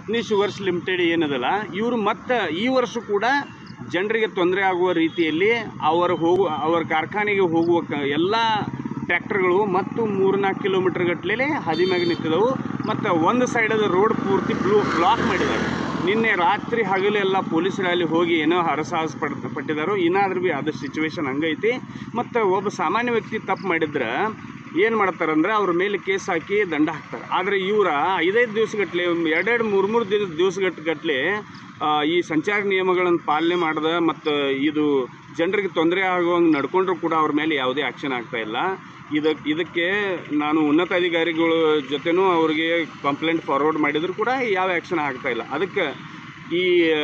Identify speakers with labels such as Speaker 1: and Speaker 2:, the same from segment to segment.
Speaker 1: ರತ್ನಿ sugars limited ಏನದಲ್ಲ ಇವರು ಮತ್ತೆ ಈ ವರ್ಷ ಕೂಡ ಜನರಿಗೆ ತೊಂದರೆ ಆಗುವ ರೀತಿಯಲ್ಲಿ ಅವರ ಹೋಗುವ ಅವರ ಕಾರ್ಖಾನೆಗೆ ಹೋಗುವ ಕ ಎಲ್ಲ ಟ್ರ್ಯಾಕ್ಟರ್ಗಳು ಮತ್ತು ಮೂರ್ನಾಲ್ಕು ಕಿಲೋಮೀಟರ್ ಗಟ್ಟಲೆ ಹದಿಮ್ಯಾಗ ನಿಂತಿದ್ದವು ಮತ್ತು ಒಂದು ಸೈಡದ ರೋಡ್ ಪೂರ್ತಿ ಬ್ಲೂ ಬ್ಲಾಕ್ ಮಾಡಿದ್ದಾರೆ ನಿನ್ನೆ ರಾತ್ರಿ ಹಗಲು ಎಲ್ಲ ಪೊಲೀಸರು ಅಲ್ಲಿ ಹೋಗಿ ಏನೋ ಹರಸಾಹಸ ಪಡ್ ಪಟ್ಟಿದ್ದಾರೋ ಇನ್ನಾದ್ರೂ ಭೀ ಅದು ಸಿಚುವೇಶನ್ ಹಂಗೈತಿ ಮತ್ತು ಒಬ್ಬ ಸಾಮಾನ್ಯ ವ್ಯಕ್ತಿ ತಪ್ಪು ಮಾಡಿದ್ರೆ ಏನು ಮಾಡ್ತಾರಂದ್ರೆ ಅವ್ರ ಮೇಲೆ ಕೇಸ್ ಹಾಕಿ ದಂಡ ಹಾಕ್ತಾರೆ ಆದರೆ ಇವರ ಐದೈದು ದಿವಸಗಟ್ಟಲೆ ಎರಡೆರಡು ಮೂರು ಮೂರು ದಿವಸ ದಿವಸಗಟ್ಟಲೆ ಈ ಸಂಚಾರ ನಿಯಮಗಳನ್ನು ಪಾಲನೆ ಮಾಡ್ದೆ ಮತ್ತು ಇದು ಜನರಿಗೆ ತೊಂದರೆ ಆಗುವಂಗೆ ನಡ್ಕೊಂಡ್ರು ಕೂಡ ಅವ್ರ ಮೇಲೆ ಯಾವುದೇ ಆ್ಯಕ್ಷನ್ ಆಗ್ತಾ ಇಲ್ಲ ಇದಕ್ಕೆ ಇದಕ್ಕೆ ನಾನು ಉನ್ನತ ಅಧಿಕಾರಿಗಳ ಜೊತೆನೂ ಅವ್ರಿಗೆ ಕಂಪ್ಲೇಂಟ್ ಫಾರ್ವರ್ಡ್ ಮಾಡಿದ್ರು ಕೂಡ ಯಾವ ಆ್ಯಕ್ಷನ್ ಆಗ್ತಾ ಇಲ್ಲ ಅದಕ್ಕೆ ಈ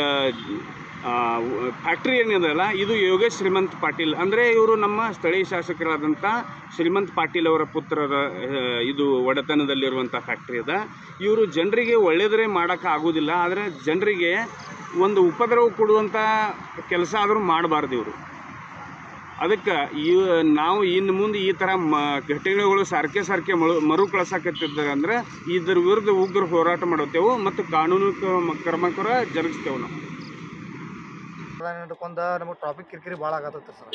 Speaker 1: ಫ್ಯಾಕ್ಟ್ರಿ ಏನಿದೆಯಲ್ಲ ಇದು ಯೋಗೇಶ್ ಶ್ರೀಮಂತ್ ಪಾಟೀಲ್ ಅಂದರೆ ಇವರು ನಮ್ಮ ಸ್ಥಳೀಯ ಶಾಸಕರಾದಂಥ ಶ್ರೀಮಂತ್ ಪಾಟೀಲ್ ಅವರ ಪುತ್ರರ ಆ, ಇದು ಒಡೆತನದಲ್ಲಿರುವಂಥ ಫ್ಯಾಕ್ಟ್ರಿ ಅದ ಇವರು ಜನರಿಗೆ ಒಳ್ಳೆಯದ್ರೆ ಮಾಡೋಕ್ಕೆ ಆಗೋದಿಲ್ಲ ಆದರೆ ಜನರಿಗೆ ಒಂದು ಉಪದ್ರವ ಕೊಡುವಂಥ ಕೆಲಸ ಆದರೂ ಮಾಡಬಾರ್ದು ಇವರು ಅದಕ್ಕೆ ಈ ನಾವು ಇನ್ನು ಮುಂದೆ ಈ ಥರ ಮ ಘಟನೆಗಳು ಸಾರ್ಕೆ ಸಾರ್ಕೆ ಮರು ಮರುಕಳಿಸಾಕತ್ತಿದ್ದಾರೆ ಅಂದ್ರೆ ಇದ್ರ ವಿರುದ್ಧ ಉಗ್ರ ಹೋರಾಟ ಮಾಡುತ್ತೇವೆ ಮತ್ತು ಕಾನೂನು ಕ- ಕ್ರಮ ಕೂಡ ಜರುಗಿಸ್ತೇವೆ ನಾವು
Speaker 2: ಹಿಡ್ಕೊಂಡ ನಮಗೆ ಟ್ರಾಫಿಕ್ ಕಿರಿಕಿರಿ ಭಾಳ ಆಗತ್ತೈತೆ ಸರ್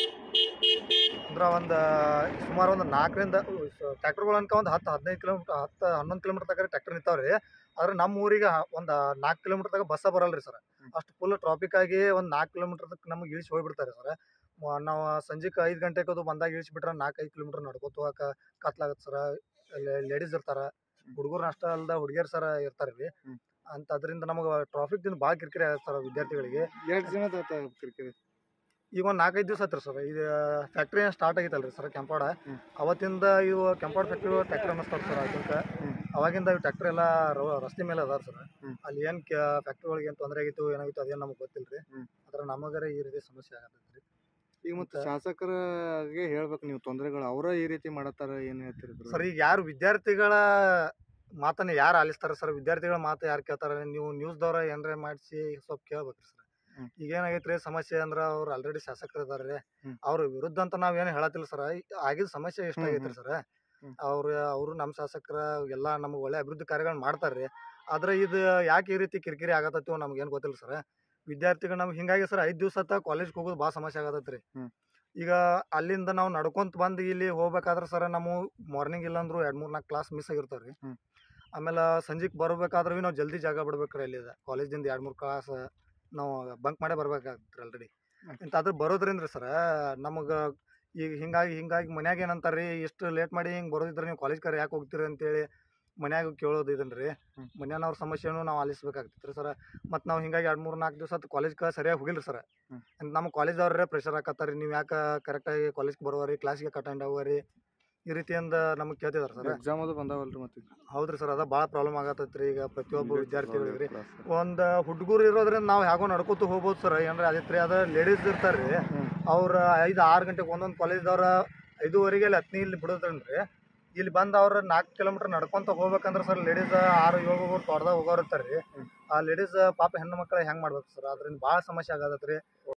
Speaker 2: ಅಂದ್ರೆ ಒಂದು ಸುಮಾರು ಒಂದು ನಾಲ್ಕರಿಂದ ಟ್ರ್ಯಾಕ್ಟರ್ಗಳು ಅನ್ಕ ಒಂದು ಹತ್ತು ಹದಿನೈದು ಕಿಲೋಮೀಟ್ರ್ ಹತ್ತು ಹನ್ನೊಂದು ಕಿಲೋಮೀಟ್ರ್ ತನಕ ಟ್ರ್ಯಾಕ್ಟರ್ ನಿಂತಾವ್ರಿ ಆದ್ರೆ ನಮ್ಮ ಊರಿಗೆ ಒಂದು ನಾಲ್ಕು ಕಿಲೋಮೀಟ್ರ್ ತನಕ ಬಸ್ಸ ಬರಲ್ಲ ರೀ ಸರ್ ಅಷ್ಟು ಫುಲ್ ಟ್ರಾಫಿಕ್ ಆಗಿ ಒಂದು ನಾಲ್ಕು ಕಿಲೋಮೀಟ್ರ್ ತನಕ ನಮಗೆ ಇಳಿಸಿ ಹೋಗ್ಬಿಡ್ತಾರೆ ಸರ್ ನಾವು ಸಂಜೆಗೆ ಐದು ಗಂಟೆಗೆ ಅದು ಬಂದಾಗ ಇಳಿಸ್ಬಿಟ್ರೆ ನಾಲ್ಕು ಐದು ಕಿಲೋಮೀಟ್ರ್ ನಡ್ಕೋತ ಹೋಗಕ್ಕೆ ಕತ್ಲಾಗತ್ತೆ ಸರ್ ಲೇಡೀಸ್ ಇರ್ತಾರೆ ಹುಡುಗರು ಅಷ್ಟೇ ಅಲ್ದ ಹುಡುಗಿಯರು ಸರ ಇರ್ತಾರೆ ರೀ ಅಂತ ಅದರಿಂದ ನಮಗೆ ಟ್ರಾಫಿಕ್ದಿಂದ ಭಾಳ ಕಿರಿಕಿರಿ ಆಗತ್ತೆ ಸರ್ ವಿದ್ಯಾರ್ಥಿಗಳಿಗೆ
Speaker 3: ಎರಡು ದಿನ ಕಿರಿಕಿರಿ
Speaker 2: ಈಗ ಒಂದು ನಾಲ್ಕೈದು ದಿವಸ ಆತ್ರಿ ಸರ್ ಇದು ಫ್ಯಾಕ್ಟ್ರಿ ಸ್ಟಾರ್ಟ್ ಆಗೈತಲ್ರಿ ಸರ್ ಕೆಂಪಾಡ ಅವತ್ತಿಂದ ಇವು ಕೆಂಪಾಡ ಫ್ಯಾಕ್ಟ್ರಿ ಟ್ರ್ಯಾಕ್ಟರ್ ಅನ್ನಿಸ್ತಾರೆ ಸರ್ ಅದಕ್ಕೆ ಅವಾಗಿಂದ ಇವು ಟ್ರ್ಯಾಕ್ಟರ್ ಎಲ್ಲ ರ- ರಸ್ತೆ ಮೇಲೆ ಅದಾರ ಸರ್
Speaker 3: ಹ್ಮ್.
Speaker 2: ಅಲ್ಲಿ ಏನು ಫ್ಯಾಕ್ಟ್ರಿಗಳಿಗೆ ಏನು ತೊಂದರೆ ಆಗಿತ್ತು ಏನಾಗಿತ್ತು ಅದೇನು ನಮಗೆ ಗೊತ್ತಿಲ್ಲ ರೀ
Speaker 3: ಹ್ಮ್.
Speaker 2: ಅದ್ರ ನಮಗರ ಈ ರೀತಿ ಸಮಸ್ಯೆ ಆಗತ್ತೈತೆ ರೀ
Speaker 3: ಈಗ ಮತ್ತೆ ಶಾಸಕರಿಗೆ ಹೇಳ್ಬೇಕು ನೀವು ತೊಂದರೆಗಳು ಅವರ ಈ ರೀತಿ ಮಾಡತ್ತಾರ ಏನ್ ಹೇಳ್ತೀರಿ ಇದ್ರ
Speaker 2: ಸರ್ ಈಗ ಯಾರು ವಿದ್ಯಾರ್ಥಿಗಳ ಮಾತನ್ನ ಯಾರು ಆಲಿಸ್ತಾರೆ ಸರ್ ವಿದ್ಯಾರ್ಥಿಗಳ ಮಾತು ಯಾರು ಕೇಳ್ತಾರೆ ನೀವು ನ್ಯೂಸ್ದವ್ರ ಏನಾರ ಮಾಡಿಸಿ ಸ್ವಲ್ಪ ಕೇಳ್ಬೇಕ್ರಿ ಸರ್
Speaker 3: ಹ್ಮ್.
Speaker 2: ಈಗ ಏನಾಗೈತ್ರಿ ಸಮಸ್ಯೆ ಅಂದ್ರೆ ಅವ್ರು ಆಲ್ರೆಡಿ ಶಾಸಕರು ಇದಾರೆ ರೀ
Speaker 3: ಹ್ಮ್.
Speaker 2: ಅವ್ರ ವಿರುದ್ಧ ಅಂತ ನಾವ್ ಏನು ಹೇಳತ್ತಿಲ್ಲ ಸರ್ ಆಗಿದ ಸಮಸ್ಯೆ ಎಷ್ಟಾಗೈತ್ರಿ ಸರ್
Speaker 3: ಹ್ಮ್.
Speaker 2: ಅವ್ರು ಅವರು ನಮ್ಮ ಶಾಸಕರ ಎಲ್ಲ ನಮಗೆ ಒಳ್ಳೆ ಅಭಿವೃದ್ಧಿ ಕಾರ್ಯಗಳನ್ನ ಮಾಡ್ತಾರ್ರಿ ಆದ್ರೆ ಇದು ಯಾಕೆ ಈ ರೀತಿ ಕಿರಿಕಿರಿ ಆಗತ್ತೋ ನಮ್ಗೇನು ಗೊತ್ತಿಲ್ಲ ಸರ್ ವಿದ್ಯಾರ್ಥಿಗಳು ನಮ್ಗೆ ಹಿಂಗಾಗಿ ಸರ್ ಐದು ದಿವಸ ಕಾಲೇಜ್ಗೆ ಹೋಗೋದು ಭಾಳ ಸಮಸ್ಯೆ ಆಗತ್ತೈತ್ರಿ
Speaker 3: ಹ್ಮ್.
Speaker 2: ಈಗ ಅಲ್ಲಿಂದ ನಾವು ನಡ್ಕೊಂತ ಬಂದು ಇಲ್ಲಿ ಹೋಗ್ಬೇಕಾದ್ರೆ ಸರ್ ನಮ್ಮ ಮಾರ್ನಿಂಗ್ ಇಲ್ಲಾಂದ್ರೂ ಎರಡು ಮೂರು ನಾಲ್ಕು ಕ್ಲಾಸ್ ಮಿಸ್ ಆಗಿರ್ತಾವೆ ರೀ
Speaker 3: ಹ್ಮ್.
Speaker 2: ಆಮೇಲೆ ಸಂಜೆಗೆ ಬರ್ಬೇಕಾದ್ರೆ ಭೀ ನಾವು ಜಲ್ದಿ ಜಾಗ ಬಿಡ್ಬೇಕ್ರಿ ಅಲ್ಲಿ ಕಾಲೇಜಿಂದ ಎರಡು ಮೂರು ಕ್ಲಾಸ್ ನಾವು ಬಂಕ್ ಮಾಡೇ ಬರ್ಬೇಕಾಗ್ತದೆ ಆಲ್ರೆಡಿ
Speaker 3: ಹ್ಮ್.
Speaker 2: ಇಂಥದ್ದು ಬರೋದ್ರಿಂದ ರೀ ಸರ ನಮಗೆ ಈಗ ಹಿಂಗಾಗಿ ಹಿಂಗಾಗಿ ಮನ್ಯಾಗ ಏನಂತಾರೆ ರೀ ಇಷ್ಟು ಲೇಟ್ ಮಾಡಿ ಹಿಂಗೆ ಬರೋದಿದ್ರೆ ನೀವು ಕಾಲೇಜ್ ಕರೆ ಯಾಕೆ ಹೋಗ್ತೀರಿ ಅಂತೇಳಿ ಮನ್ಯಾಗ ಕೇಳೋದು ಇದನ್ನ ರೀ
Speaker 3: ಹ್ಮ್.
Speaker 2: ಮನ್ಯಾನವ್ರ ಸಮಸ್ಯೆನೂ ನಾವು ಆಲಿಸ್ಬೇಕಾಗ್ತೈತೆ ರೀ ಸರ ಮತ್ತು ನಾವು ಹಿಂಗಾಗಿ ಎರಡು ಮೂರು ನಾಲ್ಕು ದಿವಸ ಕಾಲೇಜ್ಗೆ ಸರಿಯಾಗಿ ಹೋಗಿಲ್ಲ ಸರ್
Speaker 3: ಹ್ಮ್.
Speaker 2: ನಮ್ಮ ಕಾಲೇಜವ್ರೇ ಪ್ರೆಷರ್ ಹಾಕತ್ತಾರೆ ನೀವು ಯಾಕೆ ಕರೆಕ್ಟಾಗಿ ಕಾಲೇಜ್ಗೆ ಬರುವರಿ ಕ್ಲಾಸ್ಗೆ ಅಟೆಂಡ್ ಆಗುವರಿ ಈ ರೀತಿಯಿಂದ ನಮಗೆ ಕೇಳ್ತಿದಾರೆ ಸರ್
Speaker 3: ಎಕ್ಸಾಮ್ ಅದು ಬಂದಾವಲ್ರಿ ಮತ್ತೆ
Speaker 2: ಹೌದ್ರಿ ಸರ್ ಅದ ಭಾಳ ಪ್ರಾಬ್ಲಮ್ ಆಗತ್ತೈತ್ರಿ ಈಗ ಪ್ರತಿಯೊಬ್ಬ ವಿದ್ಯಾರ್ಥಿಗಳಿಗೆ ರೀ
Speaker 3: class.
Speaker 2: ಒಂದು ಹುಡುಗರು ಇರೋದ್ರಿಂದ ನಾವು ಹೇಗೋ ನಡ್ಕೋತ ಹೋಗ್ಬೋದು ಸರ್ ಏನ್ರ ಅದೈತೆ ರೀ ಅದ ಲೇಡೀಸ್ ಇರ್ತಾರೆ ರೀ
Speaker 3: ಹ್ಮ್.
Speaker 2: ಅವ್ರ ಐದು ಆರು ಗಂಟೆಗೆ ಒಂದೊಂದು ಕಾಲೇಜ್ದವ್ರ ಐದೂವರೆಗೆ ಅಲ್ಲಿ ಹತ್ತನೇ ಇಲ್ಲಿ ಬಿಡೋದ್ರಿ ಇಲ್ಲಿ ಬಂದು ಅವ್ರು ನಾಲ್ಕು ಕಿಲೋಮೀಟ್ರ್ ನಡ್ಕೊಂತ ಹೋಗ್ಬೇಕಂದ್ರೆ ಸರ್ ಲೇಡೀಸ್ ಆರು ಏಳು ಹೋಗೋರು ತೋಟದಾಗ ಹೋಗೋರು ಇರ್ತಾರೆ ರೀ ಆ ಲೇಡೀಸ್ ಪಾಪ ಹೆಣ್ಣು ಮಕ್ಕಳು ಹೆಂಗೆ ಮಾಡ್ಬೇಕು ಸರ್ ಅದರಿಂದ ಭಾಳ ಸಮಸ್ಯೆ ಆಗತ್ತೆ ರೀ